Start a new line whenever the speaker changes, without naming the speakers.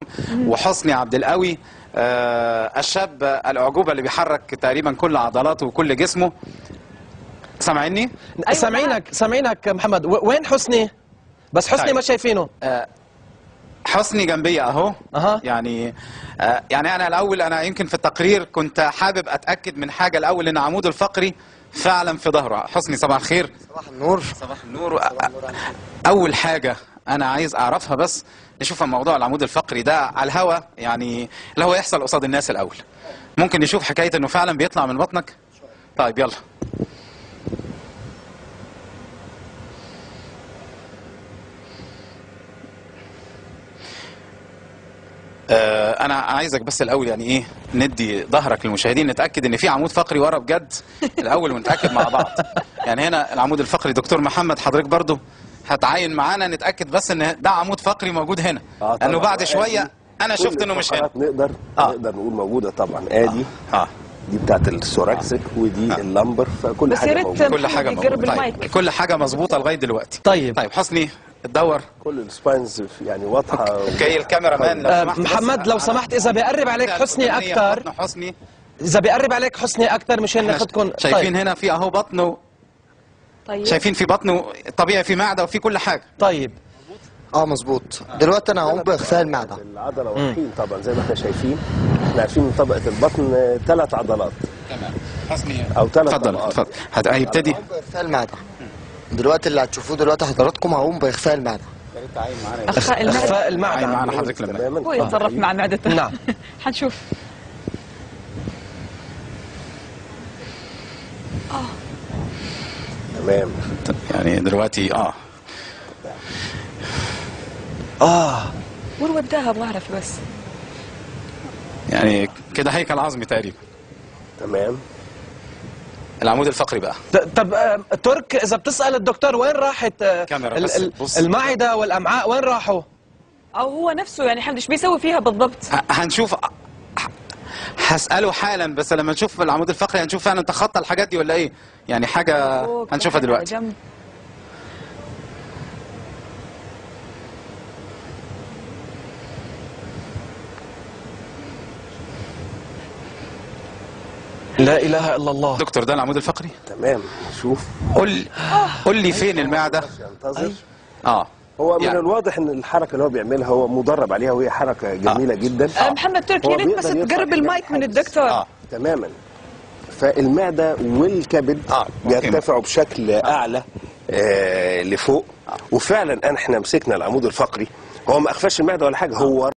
وحسني عبد القوي آه، الشاب الأعجوبة اللي بيحرك تقريبا كل عضلاته وكل جسمه سامعني؟
سامعينك سامعينك محمد و- وين حسني بس حسني
طيب.
ما شايفينه
حسني جنبي اهو
أها.
يعني آه يعني انا الاول انا يمكن في التقرير كنت حابب اتاكد من حاجه الاول ان عموده الفقري فعلا في ظهره حسني صباح الخير
صباح النور
صباح النور اول حاجه انا عايز اعرفها بس نشوف موضوع العمود الفقري ده على الهوا يعني اللي هو يحصل قصاد الناس الاول ممكن نشوف حكايه انه فعلا بيطلع من بطنك طيب يلا آه، انا عايزك بس الاول يعني ايه ندي ظهرك للمشاهدين نتاكد ان في عمود فقري ورا بجد الاول ونتاكد مع بعض يعني هنا العمود الفقري دكتور محمد حضرتك برضو هتعاين معانا نتاكد بس ان ده عمود فقري موجود هنا
آه
لانه
طبعاً.
بعد شويه انا
كل
شفت انه مش هنا
الفقرات نقدر
آه.
نقدر نقول موجوده طبعا ادي
اه
دي بتاعت الثوراكسك ودي اللمبر فكل
بس يا
حاجه
ريت
موجوده
كل حاجه
محمد يقرب
موجودة.
المايك.
طيب كل حاجه مظبوطه لغايه دلوقتي
طيب
طيب حسني تدور
كل السباينز يعني واضحه
اوكي الكاميرا مان لو
آه،
سمحت بس
محمد لو
على-
سمحت اذا بيقرب عليك
على
حسني
القدمية
اكثر
بطن حسني
اذا بيقرب عليك حسني اكثر مشان
احنا
ناخذكم
شايفين هنا في اهو بطنه
طيب
شايفين في بطنه طبيعي في معده وفي كل حاجه
طيب
اه مظبوط دلوقتي انا هقوم باخفاء المعده
العضله واضحين طبعا زي ما احنا شايفين احنا عارفين من طبقه البطن ثلاث عضلات
تمام حسني
أو ثلاث
اتفضل
طبقات.
اتفضل هت- هيبتدي
هقوم باخفاء المعده دلوقتي اللي هتشوفوه دلوقتي حضراتكم هقوم باخفاء المعده
اخفاء المعده
اخفاء
عين
المعده
معنا حضرتك لما
تماما
هو يتصرف مع معدته
نعم.
حنشوف
تمام
يعني دلوقتي اه
اه
وين وداها ابغى اعرف بس
يعني كده هيكل عظمي تقريبا
تمام
العمود الفقري بقى
ط- طب آه، ترك اذا بتسال الدكتور وين راحت آه،
كاميرا
ال-
بس،
ال-
بص.
المعده والامعاء وين راحوا
او هو نفسه يعني حمد ايش بيسوي فيها بالضبط
ه- هنشوف هسأله حالا بس لما نشوف العمود الفقري هنشوف فعلا تخطى الحاجات دي ولا ايه يعني حاجة
أوه، كده
هنشوفها
حاجة
دلوقتي
على جنب.
لا اله الا الله
دكتور ده العمود الفقري
تمام شوف
قول قول لي فين المعدة
ينتظر
اه
هو من
يعني.
الواضح ان الحركه اللي هو بيعملها هو مدرب عليها وهي حركه جميله جدا
آه، محمد تركي
هو
يا ريت بس
بيقدر يرفع
تقرب
كمان
المايك من
حاجز.
الدكتور
اه
تماما فالمعده والكبد
آه، أوكي.
بيرتفعوا بشكل اعلى آه لفوق وفعلا احنا مسكنا العمود الفقري هو ما اخفاش المعده ولا حاجه هو